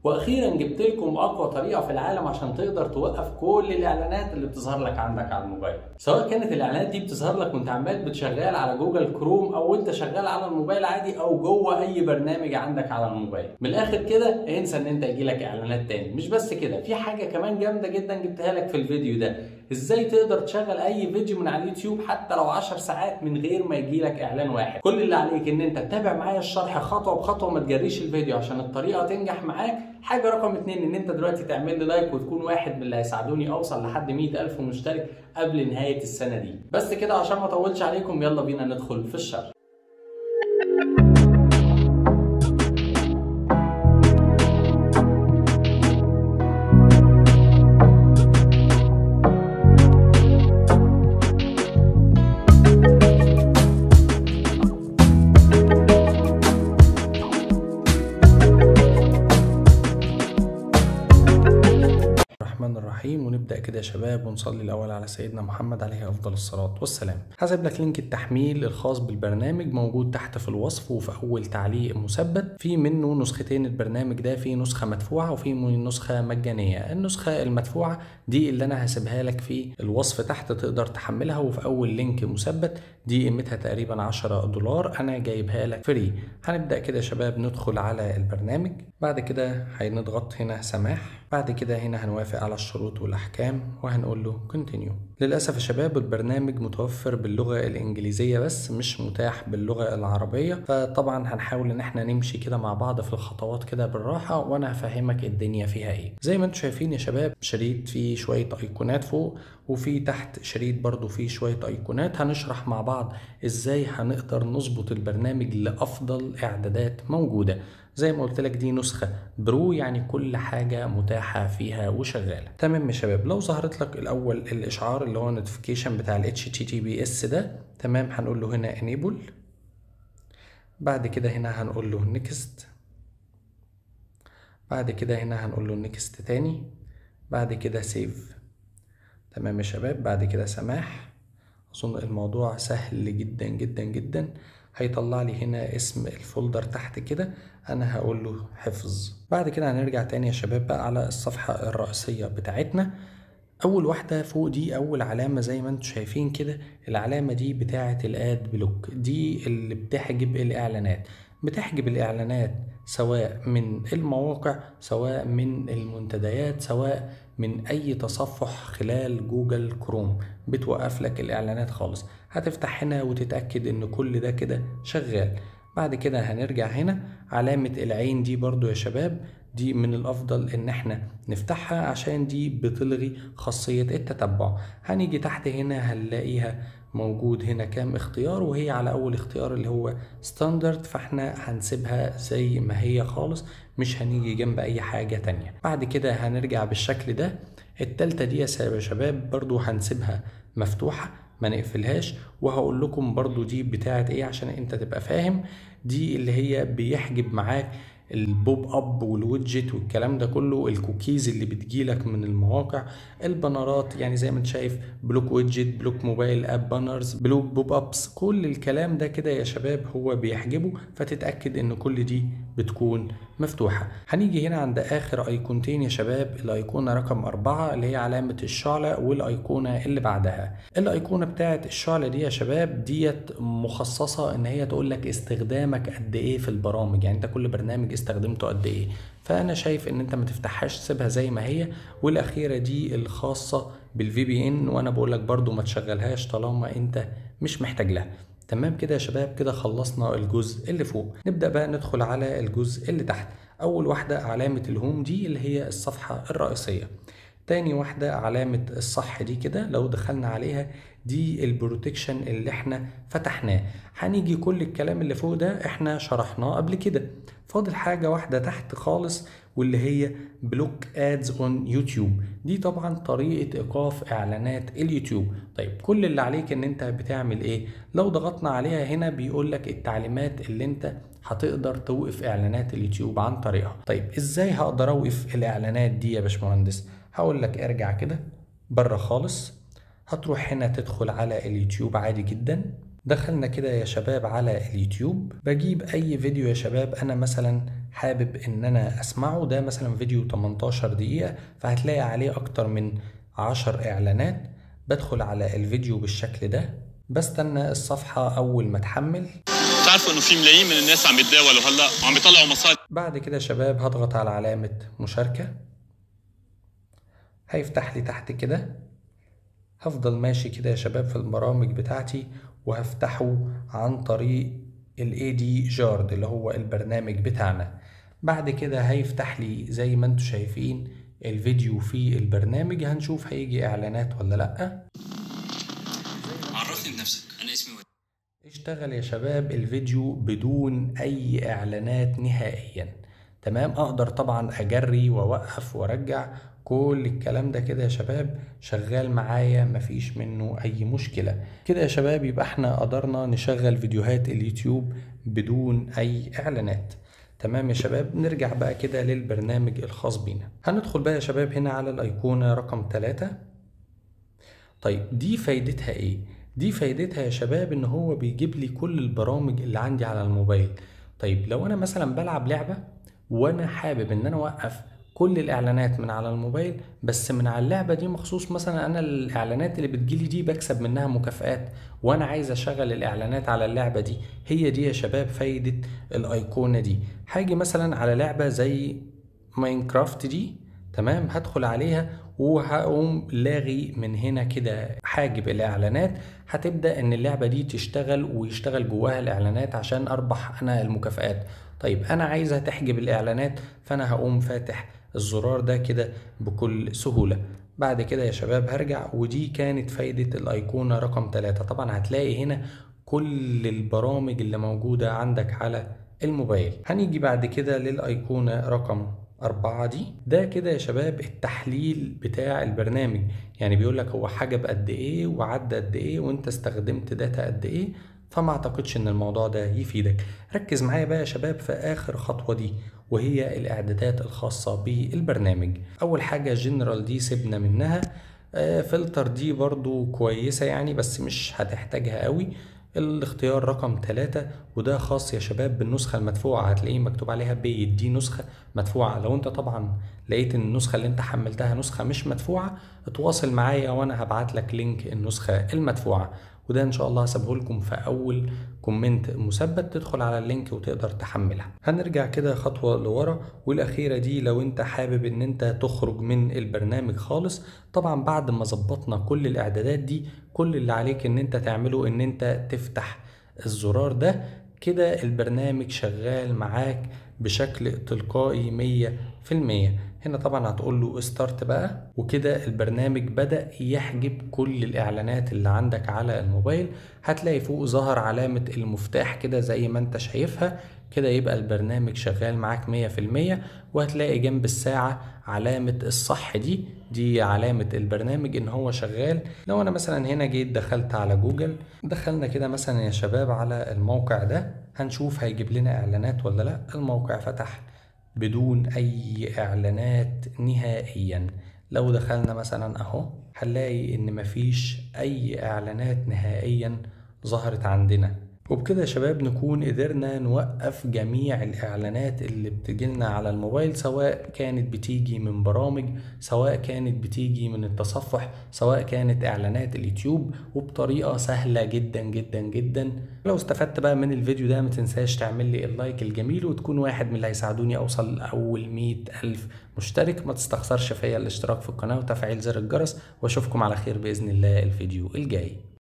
واخيرا جبت لكم اقوى طريقه في العالم عشان تقدر توقف كل الاعلانات اللي بتظهر لك عندك على الموبايل سواء كانت الاعلانات دي بتظهر لك وانت عمال بتشغل على جوجل كروم او انت شغال على الموبايل عادي او جوه اي برنامج عندك على الموبايل من الاخر كده انسى ان انت يجي لك اعلانات تاني مش بس كده في حاجه كمان جامده جدا جبتها لك في الفيديو ده ازاي تقدر تشغل اي فيديو من على اليوتيوب حتى لو 10 ساعات من غير ما يجي لك اعلان واحد كل اللي عليك ان انت تتابع معايا الشرح خطوه بخطوه ما تجريش الفيديو عشان الطريقه تنجح معاك حاجه رقم اتنين ان انت دلوقتي تعمل لي لايك وتكون واحد من اللي هيساعدوني اوصل لحد 100000 مشترك قبل نهايه السنه دي بس كده عشان ما اطولش عليكم يلا بينا ندخل في الشرح الرحمن الرحيم ونبدا كده يا شباب ونصلي الاول على سيدنا محمد عليه افضل الصلاه والسلام هسيب لك لينك التحميل الخاص بالبرنامج موجود تحت في الوصف وفي اول تعليق مثبت في منه نسختين البرنامج ده في نسخه مدفوعه وفي نسخه مجانيه النسخه المدفوعه دي اللي انا هسيبها لك في الوصف تحت تقدر تحملها وفي اول لينك مثبت دي قيمتها تقريبا 10 دولار انا جايبها لك فري هنبدا كده يا شباب ندخل على البرنامج بعد كده هنضغط هنا سماح بعد كده هنا هنوافق على الشروط والأحكام وهنقول له continue للأسف يا شباب البرنامج متوفر باللغة الإنجليزية بس مش متاح باللغة العربية فطبعا هنحاول إن احنا نمشي كده مع بعض في الخطوات كده بالراحة وأنا هفهمك الدنيا فيها إيه زي ما انتم شايفين يا شباب شريط فيه شوية أيقونات فوق وفي تحت شريط برضو فيه شوية أيقونات هنشرح مع بعض إزاي هنقدر نظبط البرنامج لأفضل إعدادات موجودة زي ما قلت لك دي نسخة برو يعني كل حاجة متاحة فيها وشغالة تمام يا شباب لو ظهرت لك الأول الإشعار اللي هو نوتيفيكيشن بتاع ال HTTPS ده تمام هنقول له هنا enable بعد كده هنا هنقول له next بعد كده هنا هنقول له next تاني بعد كده save تمام يا شباب بعد كده سماح أظن الموضوع سهل جدا جدا جدا هيطلع لي هنا اسم الفولدر تحت كده انا هقول له حفظ بعد كده هنرجع تاني يا شباب بقى على الصفحة الرئيسية بتاعتنا اول واحدة فوق دي اول علامة زي ما انتم شايفين كده العلامة دي بتاعة الاد بلوك دي اللي بتحجب الاعلانات بتحجب الاعلانات سواء من المواقع سواء من المنتديات سواء من اي تصفح خلال جوجل كروم بتوقف لك الاعلانات خالص هتفتح هنا وتتأكد ان كل ده كده شغال بعد كده هنرجع هنا علامة العين دي برضو يا شباب دي من الافضل ان احنا نفتحها عشان دي بتلغي خاصية التتبع هنيجي تحت هنا هنلاقيها موجود هنا كام اختيار وهي على اول اختيار اللي هو ستاندرد فاحنا هنسيبها زي ما هي خالص مش هنيجي جنب اي حاجة تانية بعد كده هنرجع بالشكل ده التالتة دي يا شباب برضو هنسيبها مفتوحة ما نقفلهاش وهقول لكم برضو دي بتاعت ايه عشان انت تبقى فاهم دي اللي هي بيحجب معاك البوب اب والويدجت والكلام ده كله الكوكيز اللي بتجيلك من المواقع البانرات يعني زي ما انت شايف بلوك ويدجت بلوك موبايل اب بانرز بلوك بوب ابس كل الكلام ده كده يا شباب هو بيحجبه فتتاكد ان كل دي بتكون مفتوحه هنيجي هنا عند اخر ايقونتين يا شباب الايقونه رقم أربعة اللي هي علامه الشعله والايقونه اللي بعدها الايقونه بتاعت الشعله دي يا شباب ديت مخصصه ان هي تقول لك استخدامك قد ايه في البرامج يعني انت كل برنامج استخدمته قد ايه فانا شايف ان انت ما تفتحهاش سيبها زي ما هي والاخيره دي الخاصه بالفي بي ان وانا بقول لك برضو ما تشغلهاش طالما انت مش محتاج لها تمام كده يا شباب كده خلصنا الجزء اللي فوق نبدا بقى ندخل على الجزء اللي تحت اول واحده علامه الهوم دي اللي هي الصفحه الرئيسيه تاني واحدة علامة الصح دي كده لو دخلنا عليها دي البروتكشن اللي احنا فتحناه هنيجي كل الكلام اللي فوق ده احنا شرحناه قبل كده فاضل حاجة واحدة تحت خالص واللي هي بلوك ادز اون يوتيوب دي طبعا طريقة ايقاف اعلانات اليوتيوب طيب كل اللي عليك ان انت بتعمل ايه لو ضغطنا عليها هنا بيقول لك التعليمات اللي انت هتقدر توقف اعلانات اليوتيوب عن طريقها طيب ازاي هقدر اوقف الاعلانات دي يا باشمهندس هقول لك ارجع كده بره خالص هتروح هنا تدخل على اليوتيوب عادي جدا دخلنا كده يا شباب على اليوتيوب بجيب اي فيديو يا شباب انا مثلا حابب ان انا اسمعه ده مثلا فيديو 18 دقيقة فهتلاقي عليه اكتر من 10 اعلانات بدخل على الفيديو بالشكل ده بستنى الصفحة اول ما تحمل بتعرفوا انه في ملايين من الناس عم يتداولوا هلا وعم يطلعوا مصاري بعد كده يا شباب هضغط على علامة مشاركة هيفتح لي تحت كده هفضل ماشي كده يا شباب في البرامج بتاعتي وهفتحه عن طريق ال AD جارد اللي هو البرنامج بتاعنا بعد كده هيفتح لي زي ما انتم شايفين الفيديو في البرنامج هنشوف هيجي اعلانات ولا لا عرفني بنفسك انا اسمي وليد اشتغل يا شباب الفيديو بدون اي اعلانات نهائيا تمام اقدر طبعا اجري واوقف وارجع كل الكلام ده كده يا شباب شغال معايا مفيش منه اي مشكلة كده يا شباب يبقى احنا قدرنا نشغل فيديوهات اليوتيوب بدون اي اعلانات تمام يا شباب نرجع بقى كده للبرنامج الخاص بينا هندخل بقى يا شباب هنا على الايقونة رقم 3 طيب دي فايدتها ايه دي فايدتها يا شباب ان هو بيجيب لي كل البرامج اللي عندي على الموبايل طيب لو انا مثلا بلعب لعبة وانا حابب ان انا اوقف كل الاعلانات من على الموبايل بس من على اللعبة دي مخصوص مثلا انا الاعلانات اللي بتجيلي دي بكسب منها مكافآت وانا عايز اشغل الاعلانات على اللعبة دي هي دي يا شباب فايدة الايقونة دي هاجي مثلا على لعبة زي ماينكرافت دي تمام هدخل عليها وهقوم لاغي من هنا كده حاجب الاعلانات هتبدا ان اللعبه دي تشتغل ويشتغل جواها الاعلانات عشان اربح انا المكافآت طيب انا عايزها تحجب الاعلانات فانا هقوم فاتح الزرار ده كده بكل سهوله بعد كده يا شباب هرجع ودي كانت فايدة الأيقونة رقم 3 طبعا هتلاقي هنا كل البرامج اللي موجودة عندك على الموبايل هنيجي بعد كده للأيقونة رقم أربعة دي ده كده يا شباب التحليل بتاع البرنامج يعني بيقول لك هو حجب قد إيه وعدى قد إيه وأنت استخدمت داتا قد إيه فما أعتقدش إن الموضوع ده يفيدك ركز معايا بقى يا شباب في آخر خطوة دي وهي الإعدادات الخاصة بالبرنامج أول حاجة جنرال دي سيبنا منها آه، فلتر دي برضو كويسة يعني بس مش هتحتاجها قوي الاختيار رقم ثلاثة وده خاص يا شباب بالنسخة المدفوعة هتلاقيه مكتوب عليها بيد دي نسخة مدفوعة لو انت طبعا لقيت ان النسخة اللي انت حملتها نسخة مش مدفوعة اتواصل معايا وانا هبعت لك لينك النسخة المدفوعة وده ان شاء الله هسيبه لكم في اول كومنت مثبت تدخل على اللينك وتقدر تحملها هنرجع كده خطوة لورا والاخيرة دي لو انت حابب ان انت تخرج من البرنامج خالص طبعا بعد ما ظبطنا كل الاعدادات دي كل اللي عليك ان انت تعمله ان انت تفتح الزرار ده كده البرنامج شغال معاك بشكل تلقائي مية في المية هنا طبعا هتقول له ستارت بقى وكده البرنامج بدأ يحجب كل الإعلانات اللي عندك على الموبايل هتلاقي فوق ظهر علامة المفتاح كده زي ما انت شايفها كده يبقى البرنامج شغال معاك مية في المية وهتلاقي جنب الساعة علامة الصح دي دي علامة البرنامج ان هو شغال لو انا مثلا هنا جيت دخلت على جوجل دخلنا كده مثلا يا شباب على الموقع ده هنشوف هيجيب لنا اعلانات ولا لا الموقع فتح بدون اي اعلانات نهائيا لو دخلنا مثلا اهو هنلاقي ان مفيش اي اعلانات نهائيا ظهرت عندنا وبكده يا شباب نكون قدرنا نوقف جميع الإعلانات اللي بتجيلنا على الموبايل سواء كانت بتيجي من برامج سواء كانت بتيجي من التصفح سواء كانت إعلانات اليوتيوب وبطريقة سهلة جدا جدا جدا لو استفدت بقى من الفيديو ده ما تنساش تعمل لي اللايك الجميل وتكون واحد من اللي هيساعدوني أوصل لأول مية ألف مشترك ما تستخسرش فيا الاشتراك في القناة وتفعيل زر الجرس وأشوفكم على خير بإذن الله الفيديو الجاي